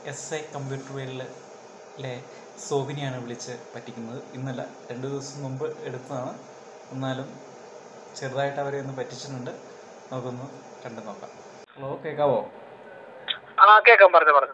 S I computer വേൾഡിലെ സോബിനെയാണ് വിളിച്ച് പറ്റിക്കുന്നത് ഇന്നല്ല രണ്ട് ദിവസം മുമ്പ് എടുത്തതാണ് എന്നാലും ചെറുതായിട്ട് അവരെ ഒന്ന് പറ്റിച്ചിട്ടുണ്ട് നമുക്കൊന്ന് കണ്ടു നോക്കാം ഹലോ കേൾക്കാവോ ആ കേക്കാം പറഞ്ഞു പറഞ്ഞു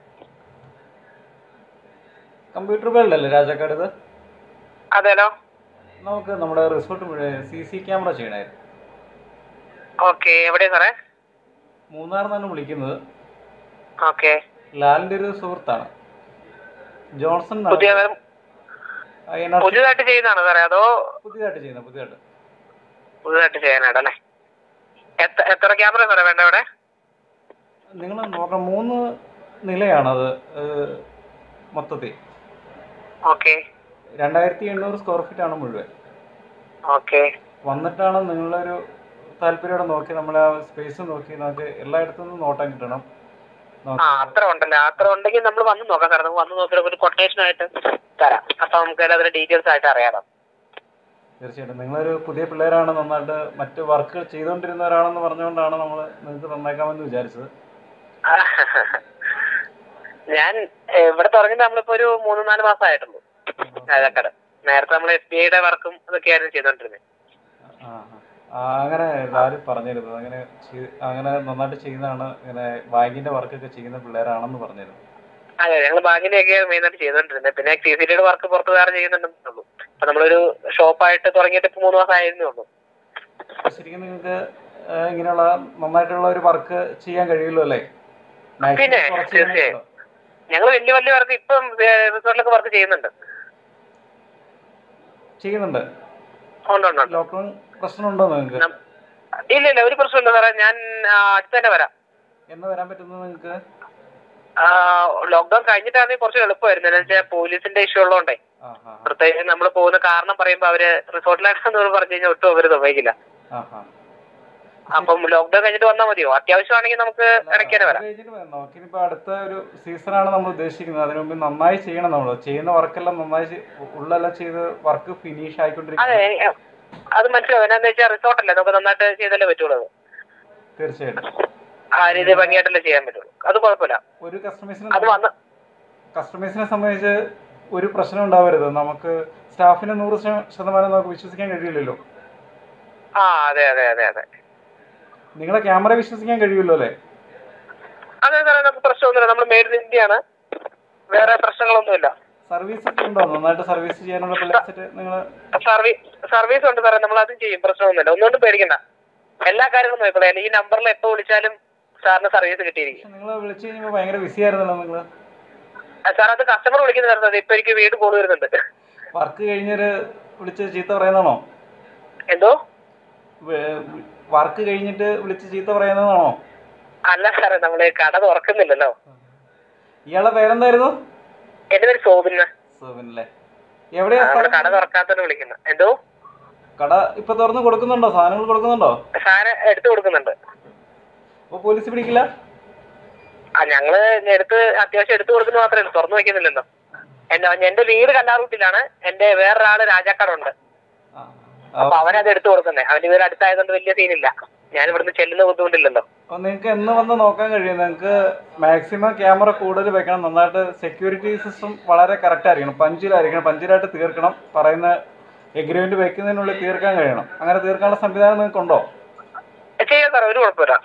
കമ്പ്യൂട്ടർ വേൾഡല്ലേ രാജാക്കാട് ഇത് അതേലോ നമുക്ക് നമ്മുടെ റിസോർട്ട് സി സി ക്യാമറ ചെയ്യണമായിരുന്നു ഓക്കെ എവിടെയാ സാറേ മൂന്നാർ നിന്നാണ് വിളിക്കുന്നത് ഓക്കെ ലാലിൻ്റെ ഒരു സുഹൃത്താണ് ജോൺസൺ എന്നാണ് പുതിയ ആ, NRC പുതിയതായിട്ട് ചെയ്യുന്നതാണോ സാറേ അതോ പുതിയതായിട്ട് ചെയ്യുന്നത് പുതിയതായിട്ട് പുതിയതായിട്ട് ചെയ്യാനായിട്ടല്ലേ എത്ര എത്ര ക്യാമറ സാറേ വേണ്ട ഇവിടെ നിങ്ങൾ നോക്കാം മൂന്ന് നിലയാണത് ഏഹ്, മൊത്തത്തിൽ ഓക്കെ രണ്ടായിരത്തി എണ്ണൂറ് സ്ക്വയർ ഫീറ്റ് ആണ് മുഴുവൻ ഓക്കെ വന്നിട്ടാണ് നിങ്ങളൊരു താല്പര്യോടെ നോക്കി നമ്മളെ ആ സ്പേസ് നോക്കി നമുക്ക് എല്ലായിടത്തു നിന്നും നോട്ടം കിട്ടണം ആ നോക്കി അത്ര ഉണ്ടല്ലേ അത്ര ഉണ്ടെങ്കിൽ നമ്മൾ വന്ന് നോക്കാം സാറേ നമുക്ക് വന്ന് നോക്കിയിട്ട് ഒരു കൊട്ടേഷൻ ആയിട്ട് തരാം അപ്പൊ നമുക്ക് അതിന്റെ ഡീറ്റെയിൽസ് ആയിട്ട് അറിയാലോ തീർച്ചയായിട്ടും നിങ്ങളൊരു പുതിയ പിള്ളേരാണ് നന്നായിട്ട് മറ്റ് വർക്കുകൾ ചെയ്തുകൊണ്ടിരുന്നവരാണെന്ന് പറഞ്ഞുകൊണ്ടാണ് നമ്മൾ നിങ്ങൾക്ക് തന്നേക്കാമെന്ന് വിചാരിച്ചത് ഞാൻ ഏ, ഇവിടെ തുടങ്ങിയിട്ട് നമ്മളിപ്പോ ഒരു മൂന്ന് നാല് മാസമായിട്ടുള്ളൂ രാജാക്കാട് നേരത്തെ നമ്മൾ എസ് ബി ഐയുടെ വർക്കും ഇതൊക്കെയായിരുന്നു ചെയ്തോണ്ടിരുന്നത് ആ, ആ. ആ, അങ്ങനെ എല്ലാവരും പറഞ്ഞിരുന്നു അങ്ങനെ ചെയ്- അങ്ങനെ നന്നായിട്ട് ചെയ്യുന്നതാണ് ഇങ്ങനെ ബാങ്കിന്റെ വർക്കൊക്കെ ചെയ്യുന്ന പിള്ളേരാണെന്ന് പറഞ്ഞിരുന്നു അതെ ഞങ്ങൾ ബാങ്കിന്റെ ഒക്കെ മെയിനായിട്ട് ചെയ്തോണ്ടിരുന്നത് പിന്നെ സി സി ടിയുടെ വർക്ക് പുറത്ത് വേറെ ചെയ്യുന്നുണ്ടെന്നേ ഉള്ളൂ അപ്പൊ നമ്മളൊരു ഷോപ്പായിട്ട് തുടങ്ങിയിട്ട് ഇപ്പൊ മൂന്ന് മാസം ആയിരുന്നേ ഉള്ളൂ അപ്പൊ ശരിക്കും നിങ്ങൾക്ക് ഏഹ്, ഇങ്ങനെയുള്ള നന്നായിട്ടുള്ള ഒരു വർക്ക് ചെയ്യാൻ കഴിയുമല്ലോ അല്ലേ Maximum പിന്നെ, കുറച്ച് തീർച്ചയായും. ചെയ്യണമല്ലോ. ഞങ്ങൾ വലിയ വലിയ വർക്ക് ഇപ്പം റിസോർട്ടിലൊക്കെ വർക്ക് ചെയ്യുന്നുണ്ട് ചെയ്യുന്നുണ്ട് ഉണ്ട് ഉണ്ട് ഉണ്ട് ലോക്ക്ഡൌൺ പ്രശ്നമുണ്ടോ നിങ്ങൾക്ക് നം- ഇല്ല ഇല്ല ഒരു പ്രശ്നമില്ല സാറേ ഞാൻ ആ, അടുത്ത് തന്നെ വരാം എന്ന് വരാൻ പറ്റുന്നത് നിങ്ങൾക്ക് ലോക്ക്ഡൌൺ കഴിഞ്ഞിട്ടാണെങ്കിൽ കുറച്ച് എളുപ്പമായിരുന്നു എന്താ വെച്ചാൽ പോലീസിന്റെ ഇഷ്യൂ ഉള്ളതുകൊണ്ടേ ആ ആ പ്രത്യേകിച്ച് നമ്മൾ പോകുന്ന കാരണം പറയുമ്പോൾ അവര് റിസോർട്ടിലാണെന്ന് പറഞ്ഞു കഴിഞ്ഞാൽ ഒട്ടും അവര് സമ്മതിക്കില്ല ആ ആ അപ്പം ലോക്ക്ഡൌൺ കഴിഞ്ഞിട്ട് വന്നാൽ മതിയോ അത്യാവശ്യമാണെങ്കിൽ നമുക്ക് ഇടയ്ക്ക് തന്നെ അത് വരാം കഴിഞ്ഞിട്ട് വരാം. നമുക്കിനിപ്പോ അടുത്ത ഒരു സീസണാണ് നമ്മൾ ഉദ്ദേശിക്കുന്നത് അതിനു മുമ്പ് നന്നായി ചെയ്യണം നമ്മൾ ചെയ്യുന്ന വർക്കെല്ലാം നന്നായി ചെയ്- ഉള്ളെല്ലാം ചെയ്ത് വർക്ക് ഫിനിഷ് അതെ ആയിക്കൊണ്ടിരിക്കും എ- അത് മനസ്സിലാവും എന്നാന്ന് വെച്ചാൽ റിസോർട്ടല്ലേ നമുക്ക് നന്നായിട്ട് ചെയ്തല്ലേ പറ്റുള്ളൂ അത്. തീർച്ചയായിട്ടും ആ രീതി ഭംഗിയായിട്ടല്ലേ ചെയ്യാൻ പറ്റുള്ളൂ അത് കുഴപ്പമില്ല ഒരു കസ്റ്റമേഴ്സിന് അത് വന്ന് കസ്റ്റമേഴ്സിനെ സംബന്ധിച്ച് ഒരു പ്രശ്നം ഉണ്ടാവരുത് നമുക്ക് സ്റ്റാഫിന് നൂറ് ശത- ശതമാനം നമുക്ക് വിശ്വസിക്കാൻ കഴിയില്ലല്ലോ ആ അതെ അതെ അതെ അതെ നിങ്ങളെ ക്യാമറ വിശ്വസിക്കാൻ കഴിയുമല്ലോ അല്ലേ അതെ സാറേ നമുക്ക് പ്രശ്നമൊന്നുമില്ല നമ്മൾ മെയ്ഡ് ഇൻ ഇന്ത്യ ആണ് വേറെ പ്രശ്നങ്ങളൊന്നുമില്ല സർവീസ് ഒക്കെ ഉണ്ടോ നന്നായിട്ട് സർവീസ് ചെയ്യാനുള്ള പിള്ളേർ നിങ്ങൾ സർവീസ് സർവീസ് ഉണ്ട് സാറേ നമ്മൾ അതും ചെയ്യും പ്രശ്നമൊന്നുമില്ല ഒന്നുകൊണ്ടും പേടിക്കണ്ട എല്ലാ കാര്യങ്ങളും നോക്കിക്കോളാം ഈ നമ്പറിൽ എപ്പോ വിളിച്ചാലും സാറിന് സർവീസ് കിട്ടിയിരിക്കും നിങ്ങൾ വിളിച്ചു കഴിഞ്ഞപ്പോൾ ഭയങ്കര ബിസി ആയിരുന്നല്ലോ നിങ്ങൾ ആ, സാർ അത് കസ്റ്റമർ വിളിക്കുന്ന സാർ ഇപ്പൊ എനിക്ക് വീട് കോൾ വരുന്നുണ്ട് വർക്ക് കഴിഞ്ഞൊരു വിളിച്ച് ചീത്ത പറയുന്നതാണോ എന്തോ വർക്ക് കഴിഞ്ഞിട്ട് വിളിച്ച് ചീത്ത പറയുന്നതാണോ അല്ല സാറേ നമ്മള് കട തുറക്കുന്നില്ലല്ലോ ഇയാളെ പേരെന്തായിരുന്നു എന്റെ പേര് സോബിന സോബിൻ അല്ലേ എവിടെയാ നമ്മള് കട സ്ഥലം? തുറക്കാത്തത് വിളിക്കുന്ന എന്തോ കട ഇപ്പൊ തുറന്ന് കൊടുക്കുന്നുണ്ടോ സാധനങ്ങൾ കൊടുക്കുന്നുണ്ടോ സാധനം എടുത്തു കൊടുക്കുന്നുണ്ട് അപ്പൊ പോലീസ് പിടിക്കില്ല ആ ഞങ്ങള് എടുത്ത് അത്യാവശ്യം എടുത്തു കൊടുക്കുന്ന മാത്രമേ ഉള്ളൂ തുറന്നു വെക്കുന്നില്ലല്ലോ എന്റെ എന്റെ വീട് കല്ലാറൂട്ടിലാണ് എന്റെ വേറൊരാള് രാജാക്കാടുണ്ട് ആ. അപ്പൊ അവനത് എടുത്തു കൊടുക്കുന്നേ അവന്റെ വീട് അടുത്തായതുകൊണ്ട് വലിയ സീനില്ല ഞാൻ ഇവിടുന്ന് ചെല്ലുന്ന ബുദ്ധിമുട്ടില്ലല്ലോ അപ്പൊ നിങ്ങൾക്ക് എന്ന് വന്ന് നോക്കാൻ കഴിയും നിങ്ങൾക്ക് മാക്സിമം ക്യാമറ കൂടുതൽ വെക്കണം നന്നായിട്ട് സെക്യൂരിറ്റി സിസ്റ്റം വളരെ കറക്റ്റ് ആയിരിക്കണം പഞ്ചിലായിരിക്കണം പഞ്ചിലായിട്ട് തീർക്കണം പറയുന്ന എഗ്രിമെന്റ് വെക്കുന്നതിനുള്ളിൽ തീർക്കാൻ കഴിയണം അങ്ങനെ തീർക്കാനുള്ള സംവിധാനം നിങ്ങൾക്ക് ഉണ്ടോ ചെയ്യാം സാറേ ഒരു കുഴപ്പമില്ല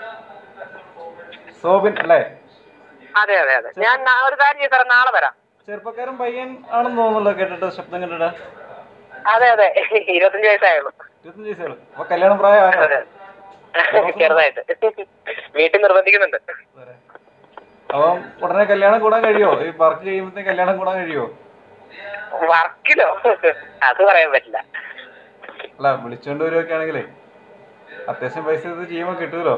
സോബിൻ അല്ലേ അതെ അതെ അതെ ഞാൻ നാ- ഒരു കാര്യം ചെയ്യും സാറേ നാളെ വരാം ചെറുപ്പക്കാരൻ പയ്യൻ ആണെന്ന് തോന്നുന്നല്ലോ കേട്ടിട്ട് ശബ്ദം കേട്ടിട്ട് അതെ അതെ ഇരുപത്തഞ്ച് വയസ്സായുള്ളൂ ഇരുപത്തഞ്ച് വയസ്സേ ഉള്ളൂ അപ്പൊ കല്യാണം പ്രായമായോ അതെ ചെറുതായിട്ട് വീട്ടിൽ നിർബന്ധിക്കുന്നുണ്ട് അപ്പം ഉടനെ കല്യാണം കൂടാൻ കഴിയോ ഈ വർക്ക് കഴിയുമ്പോഴത്തേക്ക് കല്യാണം കൂടാൻ കഴിയോ വർക്കിലോ അത് പറയാൻ പറ്റില്ല അല്ല വിളിച്ചോണ്ട് വരുമൊക്കെ ആണെങ്കിലേ അത്യാവശ്യം പൈസ ഇത് ചെയ്യുമ്പോൾ കിട്ടുമല്ലോ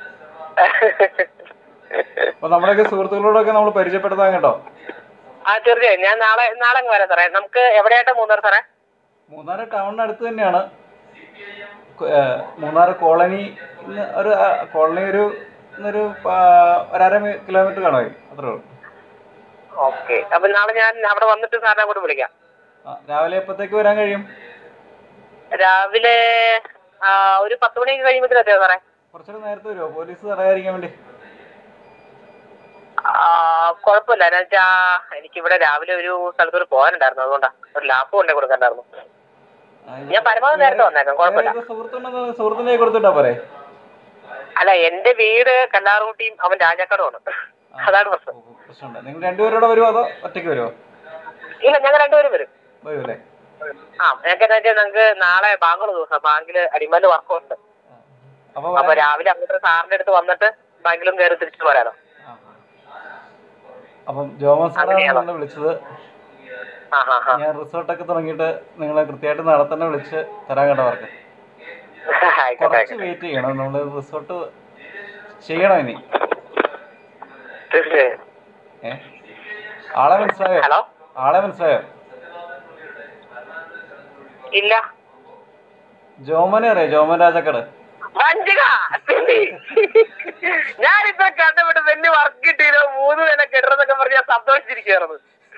അപ്പൊ നമ്മുടെയൊക്കെ സുഹൃത്തുക്കളോടൊക്കെ നമ്മൾ പരിചയപ്പെടുത്താൻ കേട്ടോ ആ തീർച്ചയായും ഞാൻ നാളെ നാളെ അങ്ങ് വരാം സാറേ നമുക്ക് എവിടെയായിട്ടാ മൂന്നാർ സാറേ മൂന്നാർ ടൗണിന് അടുത്ത് തന്നെയാണ് കൊ- ഏഹ് മൂന്നാർ കോളനി ന്ന് ഒരു ആ, കോളനി ഒരു ഒരു ആ, ഒരര കിലോമീറ്റർ കാണുമായി അത്രേ ഉള്ളൂ ഓക്കെ അപ്പൊ നാളെ ഞാൻ അവിടെ വന്നിട്ട് സാറിനെ കൂടെ വിളിക്കാം ആ, രാവിലെ എപ്പോഴത്തേക്ക് വരാൻ കഴിയും രാവിലെ ആ, ഒരു പത്ത് മണിയൊക്കെ കഴിയുമ്പോഴത്തേക്കും എത്തിയോ സാറേ കുറച്ചുകൂടെ നേരത്തെ വരുമോ പോലീസ് തടയാതിരിക്കാൻ വേണ്ടി ആ, കുഴപ്പമില്ല എന്നാ വെച്ചാ എനിക്കിവിടെ രാവിലെ ഒരു സ്ഥലത്തോട്ട് പോകാനുണ്ടായിരുന്നു അതുകൊണ്ടാ ഒരു ലാപ്പ് കൊണ്ടേ കൊടുക്കണ്ടായിരുന്നു ഞാൻ പരമാവധി നേരത്തെ വന്നേക്കാം, കുഴപ്പമില്ല. സുഹൃത്തുണ്ടെന്ന് സുഹൃത്തിനെ കൊടുത്തിട്ടാ പോരെ അല്ല എന്റെ വീട് കല്ലാറൂട്ടിയും അവൻ രാജാക്കാടുമാണ് അതാണ് പ്രശ്നം ഓ, പ്രശ്നമുണ്ട് നിങ്ങൾ രണ്ടുപേരോടെ വരുമോ അതോ ഒറ്റയ്ക്ക് വരുമോ ഇല്ല ഞങ്ങൾ രണ്ടുപേരും വരും വരുമല്ലേ ആ ഞങ്ങൾക്ക് എന്താ വെച്ചാൽ ഞങ്ങൾക്ക് നാളെ ബാങ്കുള്ള ദിവസം ബാങ്കിൽ അടിമാലിൽ വർക്കുണ്ട് അപ്പൊ അപ്പൊ വരാൻ- രാവിലെ അങ്ങോട്ട് സാറിന്റെ അടുത്ത് വന്നിട്ട് ബാങ്കിലും കയറി തിരിച്ചു പോരാലോ ആ. അപ്പം ജോമൻ സാറാണ് അങ്ങനെയാണോ? എന്നെ വിളിച്ചത് ആ ആ ആ ഞാൻ റിസോർട്ടൊക്കെ തുടങ്ങിയിട്ട് നിങ്ങളെ കൃത്യമായിട്ട് നടത്തന്നെ വിളിച്ച് തരാൻ കണ്ട വർക്ക് ആയിക്കോട്ടെ കുറച്ച് ആയിക്കോട്ടെ വെയിറ്റ് ചെയ്യണം നമ്മൾ റിസോർട്ട് ചെയ്യണം ഇനി തീർച്ചയായും ഏ ആളെ മനസ്സിലായോ ഹലോ ആളെ മനസ്സിലായോ ഇല്ല ജോമനെ അറിയോ ജോമൻ രാജാക്കട് വഞ്ചക തെന്നി. ഞാനിപ്പോ കണ്ടപ്പെട്ട് വലിയ വർക്ക് കിട്ടിയില്ലോ മൂന്ന് വില കെട്ടണമെന്നൊക്കെ പറഞ്ഞ് ഞാൻ സന്തോഷിച്ചിരിക്കുകയായിരുന്നു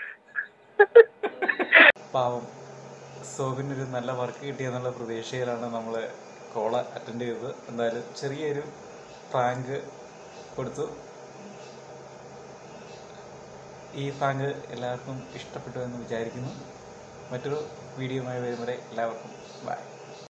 പാവം സോബിനൊരു നല്ല വർക്ക് കിട്ടിയെന്നുള്ള പ്രതീക്ഷയിലാണ് നമ്മൾ കോള് അറ്റൻഡ് ചെയ്തത് എന്തായാലും ചെറിയൊരു പ്രാങ്ക് കൊടുത്തു ഈ പ്രാങ്ക് എല്ലാവർക്കും ഇഷ്ടപ്പെട്ടു എന്ന് വിചാരിക്കുന്നു മറ്റൊരു വീഡിയോയുമായി വരും വരെ എല്ലാവർക്കും ബൈ